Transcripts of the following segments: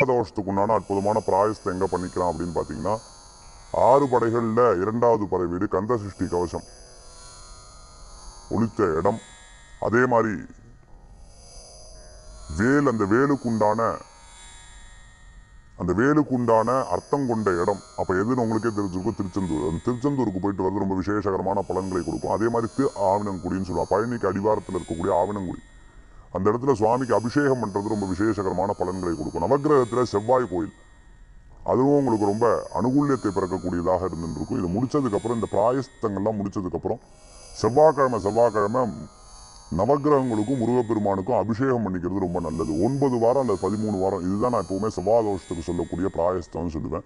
செவ்வாதோஷத்துக்கு உண்டான அற்புதமான பிராயசத்தை எங்கே பண்ணிக்கலாம் அப்படின்னு பார்த்தீங்கன்னா ஆறு படைகளில் இரண்டாவது படை வீடு கந்த சிருஷ்டி கவசம் ஒளித்த இடம் அதே மாதிரி வேல் அந்த வேலுக்குண்டான அந்த வேலுக்குண்டான அர்த்தம் கொண்ட இடம் அப்போ எதுன்னு உங்களுக்கே தெரிஞ்சிருக்கும் திருச்செந்தூர் அந்த திருச்செந்தூருக்கு போயிட்டு வரது ரொம்ப விசேஷகரமான பலன்களை கொடுக்கும் அதே மாதிரி திரு ஆவினங்குடின்னு சொல்லுவாங்க பழனிக்கு அடிவாரத்தில் இருக்கக்கூடிய ஆவினங்குடி அந்த இடத்துல சுவாமிக்கு அபிஷேகம் பண்ணுறது ரொம்ப விசேஷகரமான பலன்களை கொடுக்கும் நவக்கிரகத்தில் செவ்வாய் கோயில் அதுவும் உங்களுக்கு ரொம்ப அனுகூல்யத்தை பிறக்கக்கூடியதாக இருந்துருக்கும் இது முடிச்சதுக்கப்புறம் இந்த பிராயஸ்தங்கள்லாம் முடிச்சதுக்கப்புறம் செவ்வாய்க்கிழமை செவ்வாய்க்கிழமை நவக்கிரகங்களுக்கும் முருகப்பெருமானுக்கும் அபிஷேகம் பண்ணிக்கிறது ரொம்ப நல்லது ஒன்பது வாரம் அல்லது பதிமூணு வாரம் இதுதான் நான் எப்பவுமே செவ்வாதோஷத்துக்கு சொல்லக்கூடிய பிராயஸ்தம்னு சொல்லுவேன்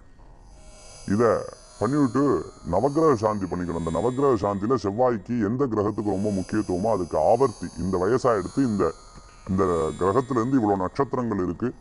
இதை பண்ணிவிட்டு நவக்கிரக சாந்தி பண்ணிக்கணும் அந்த நவக்கிரக சாந்தியில் செவ்வாய்க்கு எந்த கிரகத்துக்கு ரொம்ப முக்கியத்துவமோ அதுக்கு ஆவர்த்தி இந்த வயசா எடுத்து இந்த இந்த கிரகத்திலேருந்து இவ்வளோ நட்சத்திரங்கள் இருக்குது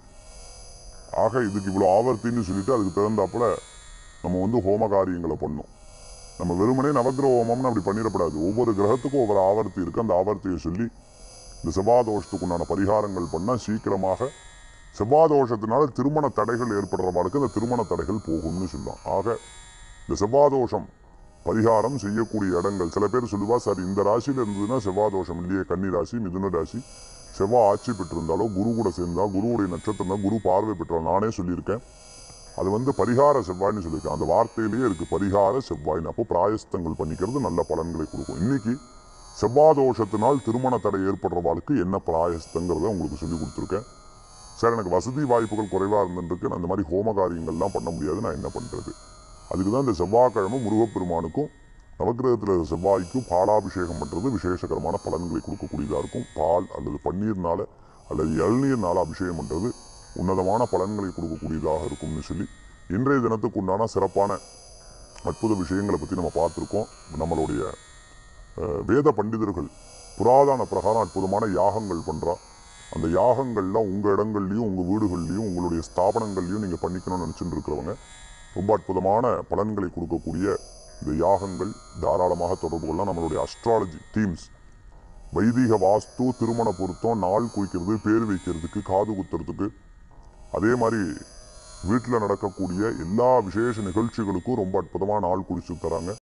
ஆக இதுக்கு இவ்வளோ ஆவர்த்தின்னு சொல்லிட்டு அதுக்கு தகுந்தாப்புல நம்ம வந்து ஹோம காரியங்களை பண்ணணும் நம்ம வெறுமனே நவக்கிரக ஹோமம்னு அப்படி பண்ணிடக்கூடாது ஒவ்வொரு கிரகத்துக்கும் ஒவ்வொரு ஆவர்த்தி இருக்குது அந்த ஆவர்த்தியை சொல்லி இந்த செவ்வாதோஷத்துக்கு உண்டான பரிகாரங்கள் பண்ணால் சீக்கிரமாக செவ்வாதோஷத்தினால திருமண தடைகள் ஏற்படுறவாளுக்கு அந்த திருமண தடைகள் போகும்னு சொல்லலாம் ஆக இந்த செவ்வாதோஷம் பரிகாரம் செய்யக்கூடிய இடங்கள் சில பேர் சொல்லுவா சார் இந்த ராசியில் இருந்ததுன்னா செவ்வாதோஷம் இல்லையே கன்னி ராசி மிதுன ராசி செவ்வாய் ஆட்சி பெற்றிருந்தாலோ குரு கூட சேர்ந்தா குருவுடைய நட்சத்திரம் தான் குரு பார்வை பெற்றால் நானே சொல்லியிருக்கேன் அது வந்து பரிகார செவ்வாய்னு சொல்லியிருக்கேன் அந்த வார்த்தையிலேயே இருக்கு பரிகார செவ்வாய்னு அப்போ பிராயஸ்தங்கள் பண்ணிக்கிறது நல்ல பலன்களை கொடுக்கும் இன்னைக்கு செவ்வாதோஷத்தினால் திருமண தடை ஏற்படுறவாளுக்கு என்ன பிராயஸ்தங்கிறத உங்களுக்கு சொல்லி கொடுத்துருக்கேன் சார் எனக்கு வசதி வாய்ப்புகள் குறைவாக இருந்துருக்கு நான் இந்த மாதிரி ஹோம காரியங்கள்லாம் பண்ண முடியாது நான் என்ன பண்ணுறது அதுக்கு தான் இந்த செவ்வாய்க்கிழமை முருகப்பெருமானுக்கும் நவக்கிரகத்தில் செவ்வாய்க்கும் பாலாபிஷேகம் பண்ணுறது விசேஷகரமான பலன்களை கொடுக்கக்கூடியதாக இருக்கும் பால் அல்லது பன்னீர்னால அல்லது இளநீர்னால அபிஷேகம் பண்ணுறது உன்னதமான பலன்களை கொடுக்கக்கூடியதாக இருக்கும்னு சொல்லி இன்றைய தினத்துக்கு உண்டான சிறப்பான அற்புத விஷயங்களை பற்றி நம்ம பார்த்துருக்கோம் நம்மளுடைய அஹ், வேத பண்டிதர்கள் புராதன பிரகாரம் அற்புதமான யாகங்கள் பண்ணுறா அந்த யாகங்கள்லாம் உங்கள் இடங்கள்லையும் உங்கள் வீடுகள்லையும் உங்களுடைய ஸ்தாபனங்கள்லையும் நீங்கள் பண்ணிக்கணும்னு நினச்சிட்டு இருக்கிறவங்க ரொம்ப அற்புதமான பலன்களை கொடுக்கக்கூடிய இந்த யாகங்கள் தாராளமாக தொடர்பு கொள்ளலாம் நம்மளுடைய அஸ்ட்ராலஜி டீம்ஸ் வைதிக வாஸ்து திருமண பொருத்தம் நாள் குறிக்கிறது பேர் வைக்கிறதுக்கு காது குத்துறதுக்கு அதே மாதிரி வீட்டில் நடக்கக்கூடிய எல்லா விசேஷ நிகழ்ச்சிகளுக்கும் ரொம்ப அற்புதமான நாள் குறித்து தராங்க